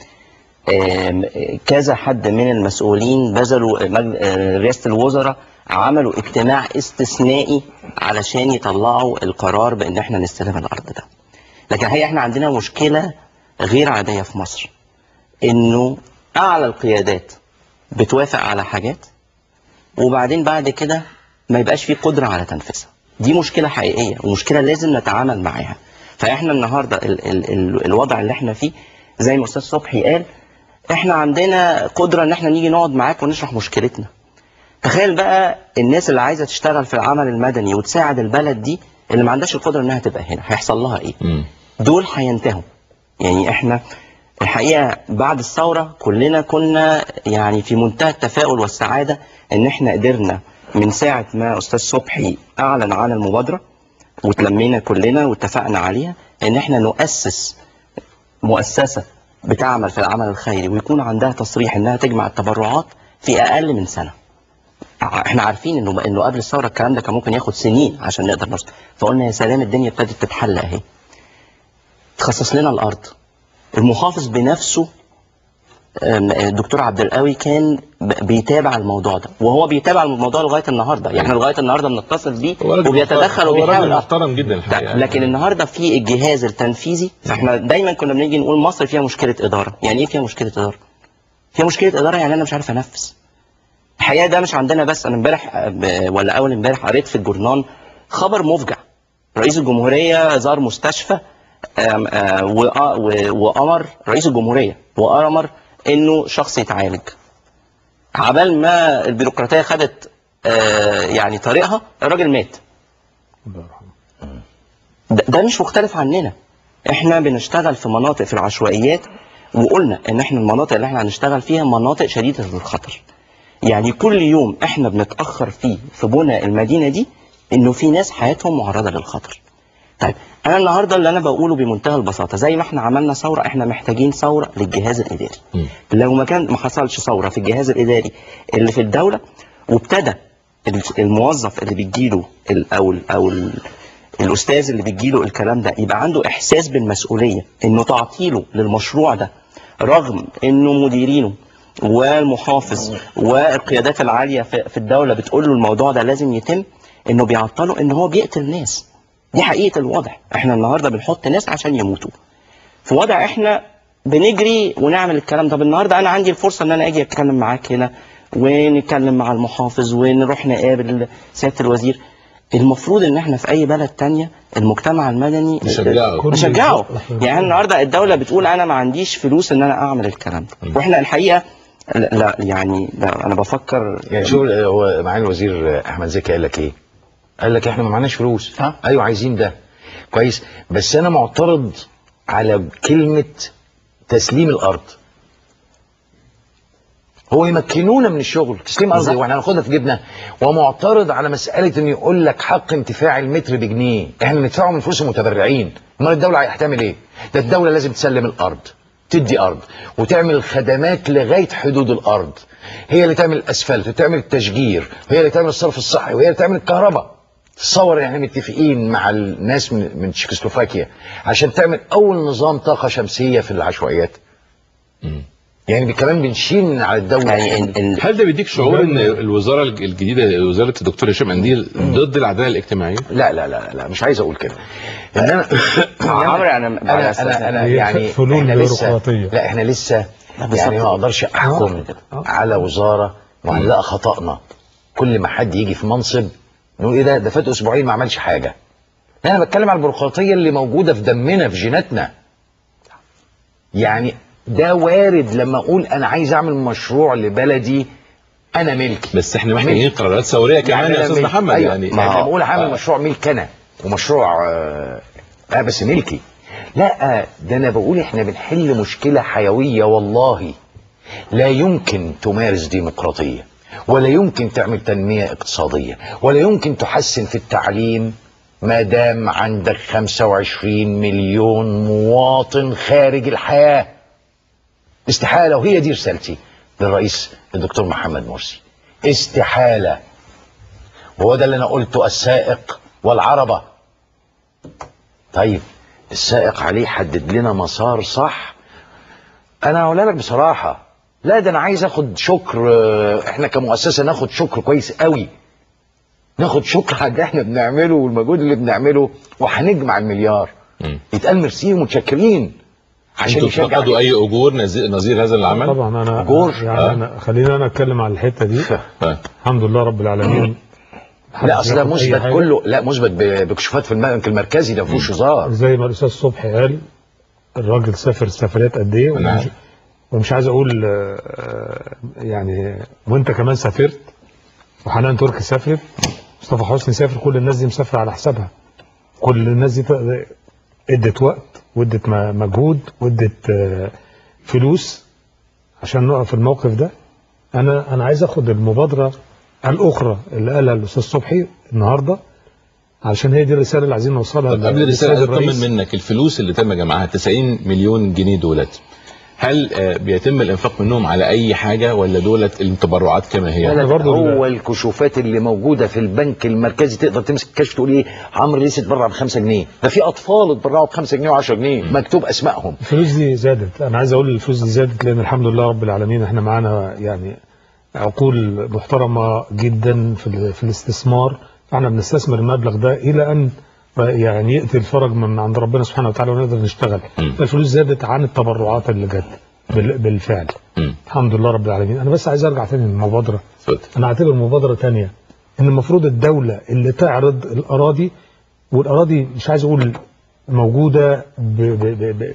آم، كذا حد من المسؤولين بذلوا مجل- آه، رئاسة الوزراء عملوا اجتماع استثنائي علشان يطلعوا القرار بان احنا نستلم الارض ده لكن هي احنا عندنا مشكلة غير عادية في مصر انه اعلى القيادات بتوافق على حاجات وبعدين بعد كده ما يبقاش في قدرة على تنفيذها دي مشكلة حقيقية ومشكلة لازم نتعامل معاها فاحنا النهاردة ال ال ال الوضع اللي احنا فيه زي ما استاذ صبحي قال احنا عندنا قدره ان احنا نيجي نقعد معاك ونشرح مشكلتنا تخيل بقى الناس اللي عايزه تشتغل في العمل المدني وتساعد البلد دي اللي ما عندهاش القدره انها تبقى هنا هيحصل لها ايه مم. دول هينتهوا يعني احنا الحقيقه بعد الثوره كلنا كنا يعني في منتهى التفاؤل والسعاده ان احنا قدرنا من ساعه ما استاذ صبحي اعلن عن المبادره وتلمينا كلنا واتفقنا عليها ان احنا نؤسس مؤسسه بتعمل في العمل الخيري ويكون عندها تصريح انها تجمع التبرعات في اقل من سنه ع- احنا عارفين انه انه قبل الثوره الكلام ده كان ممكن ياخد سنين عشان نقدر نوصل فقلنا يا سلام الدنيا ابتدت تتحل اهي تخصص لنا الارض المحافظ بنفسه أم، الدكتور عبد القوي كان ب- بيتابع الموضوع ده وهو بيتابع الموضوع لغايه النهارده يعني احنا لغايه النهارده بنتصل بيه هو راجل وبيتدخل محترم- هو وبيحاول راجل محترم جدا الحقيقه لكن النهارده في الجهاز التنفيذي فاحنا دايما كنا بنيجي نقول مصر فيها مشكله اداره يعني ايه فيها مشكله اداره فيها مشكله اداره يعني انا مش عارف انفذ الحقيقه ده مش عندنا بس انا امبارح آه، ب- ولا اول امبارح قريت في الجورنال خبر مفجع رئيس الجمهوريه زار مستشفى آم، آه، وأ- و- وامر رئيس الجمهوريه وامر انه شخص يتعالج عبال ما البيروقراطيه خدت آه، يعني طريقها الراجل مات الله يرحمه ده, ده مش مختلف عننا احنا بنشتغل في مناطق في العشوائيات وقلنا ان احنا المناطق اللي احنا هنشتغل فيها مناطق شديده الخطر يعني كل يوم احنا بنتاخر فيه في بناء المدينه دي انه في ناس حياتهم معرضه للخطر طيب انا النهارده اللي انا بقوله بمنتهى البساطه زي ما احنا عملنا ثوره احنا محتاجين ثوره للجهاز الاداري مم. لو ما كان ما حصلش ثوره في الجهاز الاداري اللي في الدوله وابتدى ال- الموظف اللي بيجيله ال- او ال- او ال- الاستاذ اللي بيجيله الكلام ده يبقى عنده احساس بالمسؤوليه انه تعطيله للمشروع ده رغم انه مديرينه والمحافظ والقيادات العاليه في في الدوله بتقول له الموضوع ده لازم يتم انه بيعطله ان هو بيقتل ناس دي حقيقه الوضع احنا النهارده بنحط ناس عشان يموتوا في وضع احنا بنجري ونعمل الكلام ده النهارده انا عندي الفرصه ان انا اجي اتكلم معاك هنا ونتكلم مع المحافظ ونروح نقابل سياده الوزير المفروض ان احنا في اي بلد تانية المجتمع المدني نشجعه. كل نشجعه الز- يعني النهارده الدوله بتقول انا ما عنديش فلوس ان انا اعمل الكلام ده واحنا الحقيقه لا, لا يعني لا انا بفكر يعني شوف هو معالي الوزير احمد زكي قال لك ايه؟ قال لك احنا ما معناش فلوس ها؟ ايوه عايزين ده كويس بس انا معترض على كلمه تسليم الارض هو يمكنونا من الشغل تسليم ارض بالظبط. واحنا هناخدها في جيبنا ومعترض على مساله ان يقول لك حق انتفاع المتر بجنيه احنا ندفعه من فلوس المتبرعين امال الدوله هتعمل ايه ده الدوله لازم تسلم الارض تدي ارض وتعمل الخدمات لغايه حدود الارض هي اللي تعمل الاسفلت وتعمل التشجير وهي اللي تعمل الصرف الصحي وهي اللي تعمل الكهرباء تصور ان احنا متفقين مع الناس من من تشيكوسلوفاكيا عشان تعمل اول نظام طاقه شمسيه في العشوائيات مم. يعني كمان بنشيل من على الدوله يعني ال- ال- هل ده بيديك شعور ان الوزاره الجديده وزاره الدكتور هشام انديل ضد العداله الاجتماعيه؟ لا لا لا لا مش عايز اقول كده ان انا عمرو انا انا انا, أنا هي يعني فنون احنا لسه بيروقراطية. لا احنا لسه بالظبط. يعني ما اقدرش احكم آه. على وزاره وهنلاقي خطأنا كل ما حد يجي في منصب نقول ايه ده ده فات اسبوعين ما عملش حاجه لا انا بتكلم على البيروقراطيه اللي موجوده في دمنا في جيناتنا يعني ده وارد لما اقول انا عايز اعمل مشروع لبلدي انا ملكي بس احنا محتاجين قرارات ثوريه كمان يعني يا أنا استاذ ملك- محمد أيوة. يعني ما انا بقول هعمل آه. مشروع ملك انا ومشروع آه لا بس ملكي لا ده انا بقول احنا بنحل مشكله حيويه والله لا يمكن تمارس ديمقراطيه ولا يمكن تعمل تنميه اقتصاديه ولا يمكن تحسن في التعليم ما دام عندك 25 مليون مواطن خارج الحياه استحاله وهي دي رسالتي للرئيس الدكتور محمد مرسي استحاله وهو ده اللي انا قلته السائق والعربه طيب السائق عليه حدد لنا مسار صح انا هقولها لك بصراحه لا ده انا عايز اخد شكر آه، احنا كمؤسسه ناخد شكر كويس قوي ناخد شكر على اللي احنا بنعمله والمجهود اللي بنعمله وهنجمع المليار مم. يتقال ميرسي ومتشكرين عشان انتوا يشجع بتفقدوا اي اجور نظير نظير هذا العمل؟ طبعا انا أجور. يعني آه. انا خلينا انا اتكلم على الحته دي آه. الحمد لله رب العالمين لا اصل ده محدش ياخد أي مثبت حاجة. كله لا مثبت ب- بكشوفات في البنك المركزي ده ما فيهوش هزار زي ما الاستاذ صبحي قال الراجل سافر سفريات قد ايه أنا عارف. ومش عايز اقول آه، آه، يعني وانت كمان سافرت وحنان تركي سافرت مصطفى حسني سافر كل الناس دي مسافره على حسابها كل الناس دي ت- ادت وقت وادت م- مجهود وادت آه، فلوس عشان نقف في الموقف ده انا انا عايز اخد المبادره الاخرى اللي قالها الاستاذ صبحي النهارده علشان هي دي الرساله اللي عايزين نوصلها طب قبل للسيد الرساله الرئيس. اطمن منك الفلوس اللي تم جمعها 90 مليون جنيه دولت هل آه، بيتم الانفاق منهم على اي حاجه ولا دولت التبرعات كما هي؟ أنا برضو هو ال- الكشوفات اللي موجوده في البنك المركزي تقدر تمسك كشف تقول ايه عمرو لسه اتبرع ب 5 جنيه ده في اطفال اتبرعوا ب 5 جنيه و10 جنيه مكتوب اسمائهم الفلوس دي زادت انا عايز اقول الفلوس دي زادت لان الحمد لله رب العالمين احنا معانا يعني عقول محترمه جدا في ال- في الاستثمار فاحنا بنستثمر المبلغ ده الى ان يعني ياتي الفرج من عند ربنا سبحانه وتعالى ونقدر نشتغل م. فالفلوس زادت عن التبرعات اللي جت بال- بالفعل مم. الحمد لله رب العالمين انا بس عايز ارجع تاني للمبادره اتفضل انا اعتبر مبادره تانية ان المفروض الدوله اللي تعرض الاراضي والاراضي مش عايز اقول موجوده ب ب ب ب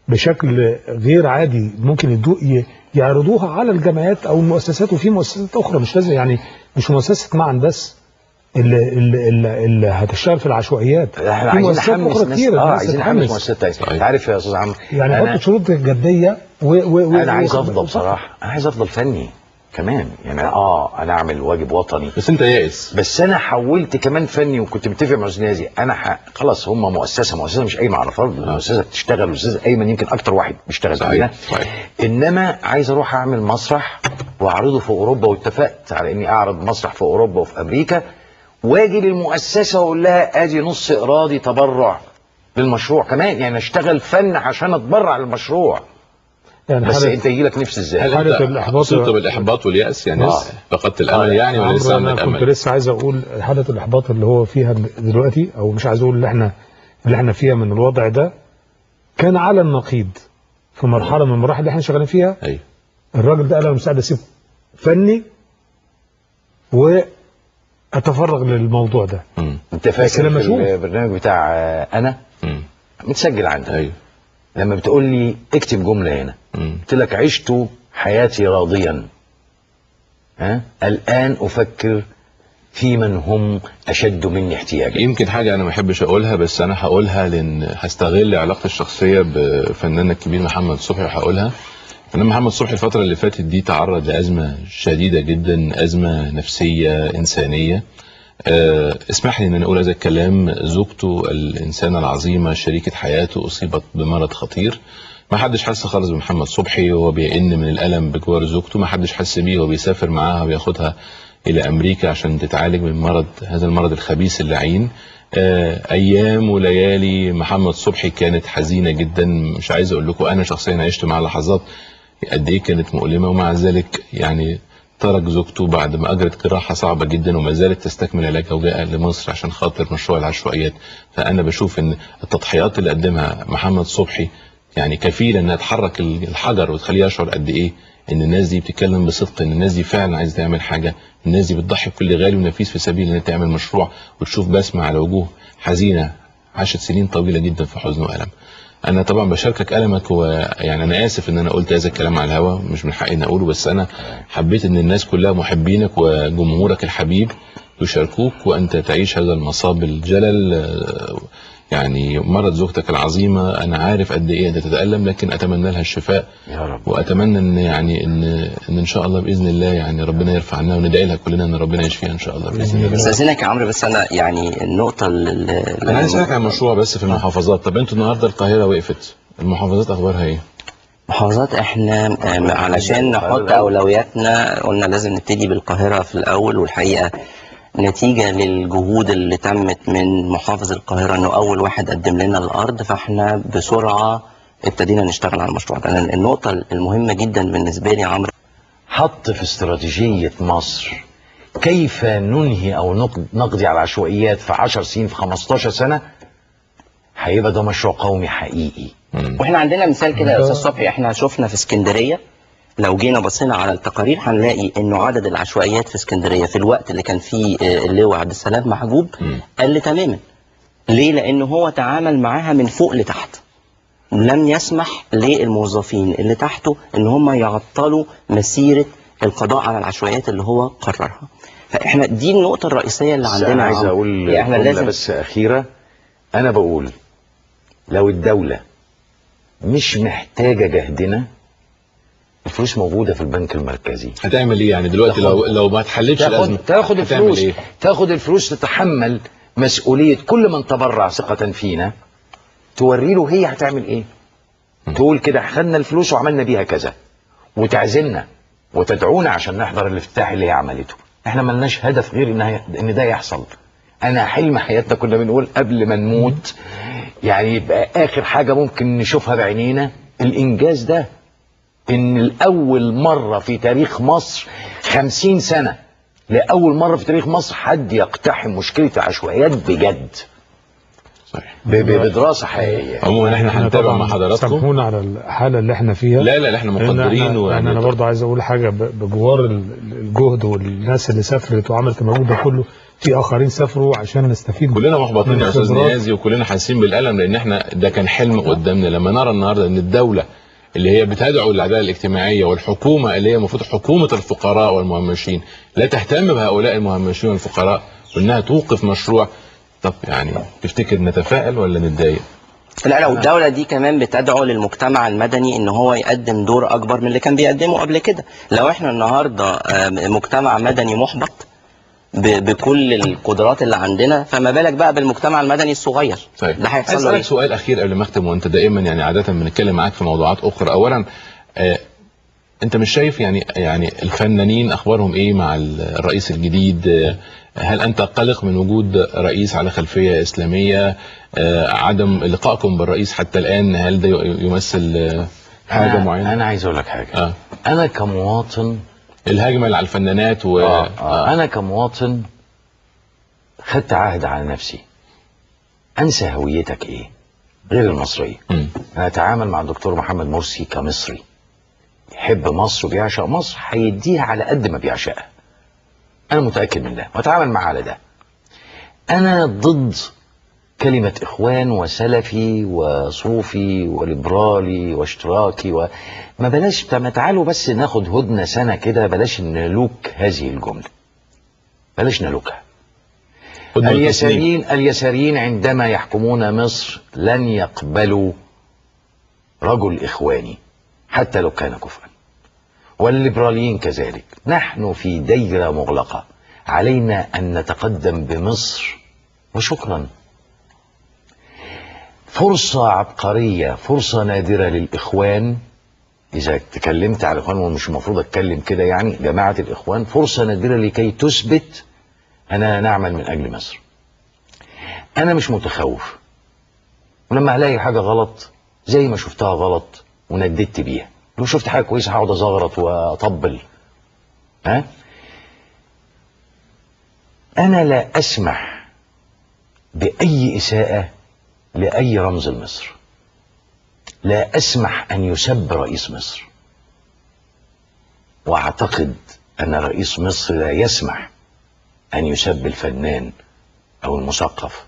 بشكل غير عادي ممكن يدو ي- يعرضوها على الجمعيات او المؤسسات وفي مؤسسات اخرى مش لازم يعني مش مؤسسه معا بس اللي, اللي, اللي, اللي هتشتغل في العشوائيات احنا في عايزين مؤسسات نحمس اخرى ناس كتير اه الناس عايزين تتحمس. نحمس مؤسسات تانية صحيح. انت عارف يا استاذ عمرو يعني أنا- حط شروط جديه و و و انا عايز و- افضل و- بصراحه انا عايز افضل فني كمان يعني اه انا اعمل واجب وطني بس انت يائس بس انا حولت كمان فني وكنت متفق مع استاذ نازي انا ح... خلاص هم مؤسسه مؤسسه مش قايمه على فرض مؤسسه بتشتغل والاستاذ ايمن يمكن اكتر واحد بيشتغل صحيح، فينا صحيح. انما عايز اروح اعمل مسرح واعرضه في اوروبا واتفقت على اني اعرض مسرح في اوروبا وفي امريكا واجي للمؤسسه واقول لها ادي نص اراضي تبرع للمشروع كمان يعني اشتغل فن عشان اتبرع للمشروع يعني بس حالة- انت يجي لك نفس ازاي هل حالة انت الإحباط- اصبت بالاحباط والياس يعني آه. فقدت الامل يعني ولا عمرو لسه عندك انا كنت امل؟ لسه عايز اقول حاله الاحباط اللي هو فيها دلوقتي او مش عايز اقول اللي احنا اللي احنا فيها من الوضع ده كان على النقيض في مرحله من المراحل اللي احنا شغالين فيها ايوه الراجل ده قال انا مساعد اسيب فني واتفرغ للموضوع ده مم. انت فاكر لما في أشوف. البرنامج بتاع آه، انا مم. متسجل عندك ايوه لما بتقول لي اكتب جملة هنا مم. قلت لك عشت حياتي راضيا ها الآن أفكر في من هم أشد مني احتياجا يمكن حاجة أنا ما أحبش أقولها بس أنا هقولها لأن هستغل علاقتي الشخصية بفناننا الكبير محمد صبحي وهقولها فنان محمد صبحي الفترة اللي فاتت دي تعرض لأزمة شديدة جدا أزمة نفسية إنسانية آه، اسمح لي ان انا اقول هذا الكلام زوجته الانسانه العظيمه شريكه حياته اصيبت بمرض خطير ما حدش حس خالص بمحمد صبحي وهو بيئن من الالم بجوار زوجته ما حدش حس بيه وهو بيسافر معاها وياخدها الى امريكا عشان تتعالج من مرض هذا المرض الخبيث اللعين آه، ايام وليالي محمد صبحي كانت حزينه جدا مش عايز اقول لكم انا شخصيا عشت مع لحظات قد ايه كانت مؤلمه ومع ذلك يعني ترك زوجته بعد ما اجرت جراحه صعبه جدا وما زالت تستكمل علاجها وجاء لمصر عشان خاطر مشروع العشوائيات فانا بشوف ان التضحيات اللي قدمها محمد صبحي يعني كفيله انها تحرك الحجر وتخليه يشعر قد ايه ان الناس دي بتتكلم بصدق ان الناس دي فعلا عايزه تعمل حاجه الناس دي بتضحي بكل غالي ونفيس في سبيل انها تعمل مشروع وتشوف بسمه على وجوه حزينه عاشت سنين طويله جدا في حزن والم انا طبعا بشاركك المك ويعني انا اسف ان انا قلت هذا الكلام على الهوا مش من حقي اني اقوله بس انا حبيت ان الناس كلها محبينك وجمهورك الحبيب يشاركوك وانت تعيش هذا المصاب الجلل آه، يعني مرض زوجتك العظيمه انا عارف قد ايه انت تتالم لكن اتمنى لها الشفاء يا رب واتمنى ان يعني ان ان ان شاء الله باذن الله يعني ربنا يرفع عنها وندعي لها كلنا ان ربنا يشفيها ان شاء الله باذن الله استاذنك يا عمرو بس انا يعني النقطه اللي انا عايز اسالك عن مشروع بس في المحافظات طب انتوا النهارده القاهره وقفت المحافظات اخبارها ايه؟ محافظات احنا آم، علشان نحط اولوياتنا قلنا لازم نبتدي بالقاهره في الاول والحقيقه نتيجه للجهود اللي تمت من محافظ القاهره انه اول واحد قدم لنا الارض فاحنا بسرعه ابتدينا نشتغل على المشروع ده لأن النقطه المهمه جدا بالنسبه لي يا عمرو حط في استراتيجية مصر كيف ننهي أو نق- نقضي على العشوائيات في 10 سنين في 15 سنة هيبقى ده مشروع قومي حقيقي مم. واحنا عندنا مثال كده يا استاذ صبحي احنا شفنا في اسكندريه لو جينا بصينا على التقارير هنلاقي انه عدد العشوائيات في اسكندريه في الوقت اللي كان فيه آه، اللواء عبد السلام محجوب مم. قل تماما ليه لانه هو تعامل معاها من فوق لتحت لم يسمح للموظفين اللي تحته ان هم يعطلوا مسيره القضاء على العشوائيات اللي هو قررها فاحنا دي النقطه الرئيسيه اللي بس عندنا انا يا عايز عمرو. اقول يعني احنا جملة لازم بس اخيره انا بقول لو الدوله مش محتاجه جهدنا الفلوس موجوده في البنك المركزي هتعمل ايه يعني دلوقتي لو لو ما اتحلتش الازمه تاخد تاخد هتعمل الفلوس ايه؟ تاخد الفلوس تتحمل مسؤوليه كل من تبرع ثقه فينا توري له هي هتعمل ايه تقول كده خدنا الفلوس وعملنا بيها كذا وتعزمنا وتدعونا عشان نحضر الافتتاح اللي هي عملته احنا ملناش هدف غير ان هي- ان ده يحصل انا حلم حياتنا كنا بنقول قبل ما نموت يعني يبقى اخر حاجه ممكن نشوفها بعينينا الانجاز ده ان الاول مره في تاريخ مصر خمسين سنه لاول مره في تاريخ مصر حد يقتحم مشكله العشوائيات بجد صحيح ب- ب- بدراسه حقيقيه عموما احنا هنتابع طبعاً مع حضراتكم سامحونا على الحاله اللي احنا فيها لا لا لا، احنا لأن مقدرين احنا و- يعني انا برضه عايز اقول حاجه ب- بجوار ال- الجهد والناس اللي سافرت وعملت المجهود ده كله في اخرين سافروا عشان نستفيد كلنا محبطين من يا استاذ الخبرات. نيازي وكلنا حاسين بالالم لان احنا ده كان حلم قدامنا لما نرى النهارده ان الدوله اللي هي بتدعو للعداله الاجتماعيه والحكومه اللي هي المفروض حكومه الفقراء والمهمشين لا تهتم بهؤلاء المهمشين والفقراء وانها توقف مشروع طب يعني تفتكر نتفائل ولا نتضايق؟ لا لو الدولة دي كمان بتدعو للمجتمع المدني ان هو يقدم دور اكبر من اللي كان بيقدمه قبل كده لو احنا النهاردة آه، مجتمع مدني محبط ب- بكل القدرات اللي عندنا فما بالك بقى بالمجتمع المدني الصغير طيب ده عايز هيحصل له اسالك ايه سؤال اخير قبل ما اختم وانت دائما يعني عاده بنتكلم معاك في موضوعات اخرى اولا آه انت مش شايف يعني يعني الفنانين اخبارهم ايه مع الرئيس الجديد آه، هل انت قلق من وجود رئيس على خلفيه اسلاميه آه، عدم لقائكم بالرئيس حتى الان هل ده يمثل آه، حاجه أنا, معينه انا عايز اقول لك حاجه اه انا كمواطن الهجمه اللي على الفنانات و آه آه انا كمواطن خدت عهد على نفسي انسى هويتك ايه غير المصريه مم. انا اتعامل مع الدكتور محمد مرسي كمصري يحب مصر وبيعشق مصر هيديها على قد ما بيعشقها انا متاكد من ده واتعامل معاه على ده انا ضد كلمة إخوان وسلفي وصوفي وليبرالي واشتراكي و... ما بلاش طب ما تعالوا بس ناخد هدنة سنة كده بلاش نلوك هذه الجملة بلاش نلوكها خد من التصنيف. اليساريين اليساريين عندما يحكمون مصر لن يقبلوا رجل إخواني حتى لو كان كفرا والليبراليين كذلك نحن في دايرة مغلقة علينا أن نتقدم بمصر وشكرا فرصة عبقرية فرصة نادرة للإخوان إذا تكلمت على الإخوان ومش المفروض أتكلم كده يعني جماعة الإخوان فرصة نادرة لكي تثبت أننا نعمل من أجل مصر أنا مش متخوف ولما ألاقي حاجة غلط زي ما شفتها غلط ونددت بيها لو شفت حاجة كويسة هقعد أزغرط وأطبل ها أنا لا أسمح بأي إساءة لأي رمز لمصر لا أسمح أن يسب رئيس مصر وأعتقد أن رئيس مصر لا يسمح أن يسب الفنان أو المثقف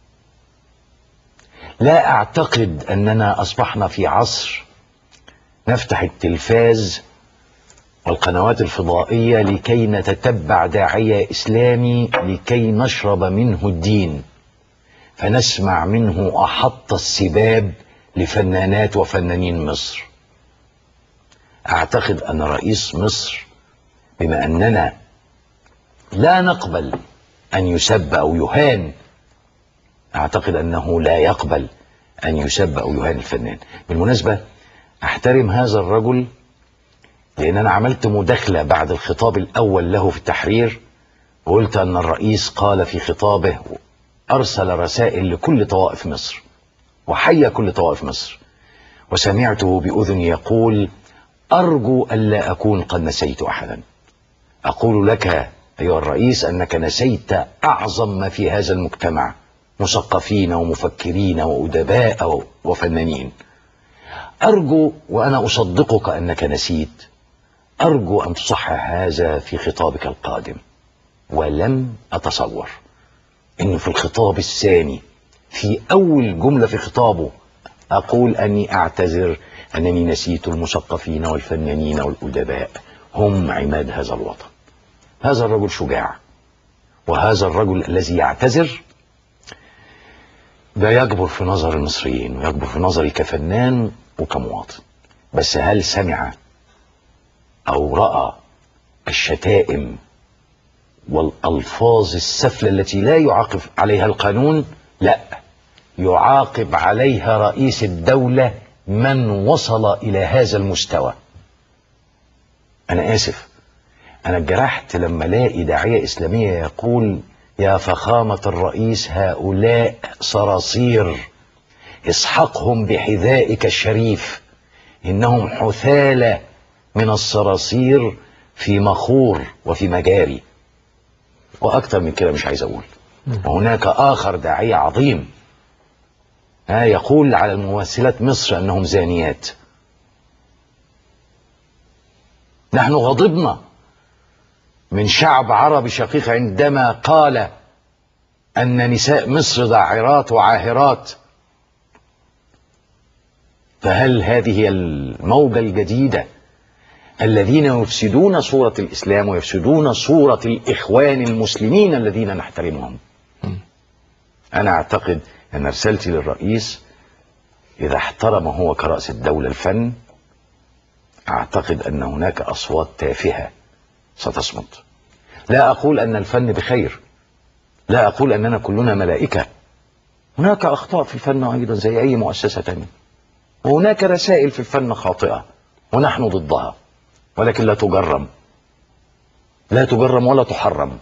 لا أعتقد أننا أصبحنا في عصر نفتح التلفاز والقنوات الفضائية لكي نتتبع داعية إسلامي لكي نشرب منه الدين فنسمع منه أحط السباب لفنانات وفنانين مصر أعتقد أن رئيس مصر بما أننا لا نقبل أن يسب أو يهان أعتقد أنه لا يقبل أن يسب أو يهان الفنان بالمناسبة أحترم هذا الرجل لأن أنا عملت مداخلة بعد الخطاب الأول له في التحرير وقلت أن الرئيس قال في خطابه أرسل رسائل لكل طوائف مصر وحيا كل طوائف مصر وسمعته بأذني يقول أرجو ألا أكون قد نسيت أحدا أقول لك أيها الرئيس أنك نسيت أعظم ما في هذا المجتمع مثقفين ومفكرين وأدباء وفنانين أرجو وأنا أصدقك أنك نسيت أرجو أن تصحح هذا في خطابك القادم ولم أتصور أنه في الخطاب الثاني في أول جملة في خطابه أقول أني أعتذر أنني نسيت المثقفين والفنانين والأدباء هم عماد هذا الوطن هذا الرجل شجاع وهذا الرجل الذي يعتذر ده يكبر في نظر المصريين ويكبر في نظري كفنان وكمواطن بس هل سمع أو رأى الشتائم والألفاظ السفلى التي لا يعاقب عليها القانون لا يعاقب عليها رئيس الدولة من وصل إلى هذا المستوى أنا آسف أنا اتجرحت لما الاقي داعية إسلامية يقول يا فخامة الرئيس هؤلاء صراصير اسحقهم بحذائك الشريف إنهم حثالة من الصراصير في مخور وفي مجاري وأكثر من كده مش عايز أقول وهناك آخر داعية عظيم ها يقول على الممثلات مصر أنهم زانيات نحن غضبنا من شعب عربي شقيق عندما قال أن نساء مصر داعرات وعاهرات فهل هذه هي الموجة الجديدة الذين يفسدون صورة الإسلام ويفسدون صورة الإخوان المسلمين الذين نحترمهم أنا أعتقد أن رسالتي للرئيس إذا احترم هو كرأس الدولة الفن أعتقد أن هناك أصوات تافهة ستصمت لا أقول أن الفن بخير لا أقول أننا كلنا ملائكة هناك أخطاء في الفن أيضا زي أي مؤسسة تانية وهناك رسائل في الفن خاطئة ونحن ضدها ولكن لا تجرم لا تجرم ولا تحرم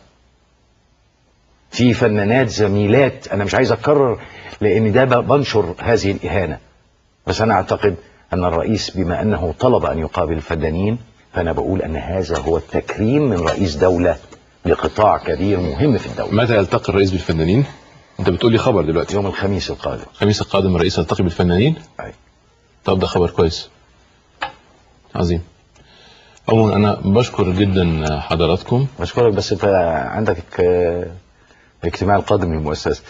في فنانات زميلات انا مش عايز اكرر لان ده بنشر هذه الاهانه بس انا اعتقد ان الرئيس بما انه طلب ان يقابل الفنانين فانا بقول ان هذا هو التكريم من رئيس دوله لقطاع كبير مهم في الدوله متى يلتقي الرئيس بالفنانين؟ انت بتقول لي خبر دلوقتي يوم الخميس القادم الخميس القادم الرئيس يلتقي بالفنانين أي. طب ده خبر كويس عظيم عموما انا بشكر جدا حضراتكم بشكرك بس انت عندك آه، الاجتماع القادم للمؤسسه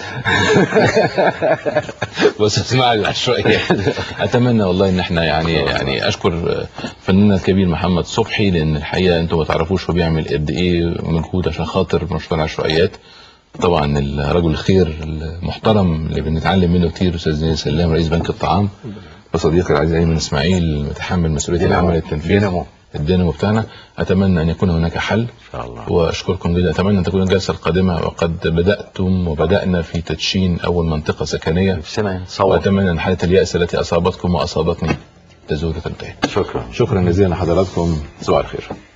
بس اسمع العشوائيات اتمنى والله ان احنا يعني يعني اشكر فناننا الكبير محمد صبحي لان الحقيقه انتم ما تعرفوش هو بيعمل قد ايه مجهود عشان خاطر مشروع العشوائيات طبعا الرجل الخير المحترم اللي بنتعلم منه كتير استاذ زين سلام رئيس بنك الطعام وصديقي العزيز ايمن اسماعيل متحمل مسؤوليه دينامو. العمل التنفيذي دينامو. الدينامو بتاعنا اتمنى ان يكون هناك حل ان شاء الله واشكركم جدا اتمنى ان تكون الجلسه القادمه وقد بداتم وبدانا في تدشين اول منطقه سكنيه نفسنا نصور واتمنى ان حاله الياس التي اصابتكم واصابتني تزول وتنتهي شكرا شكرا جزيلا لحضراتكم صباح الخير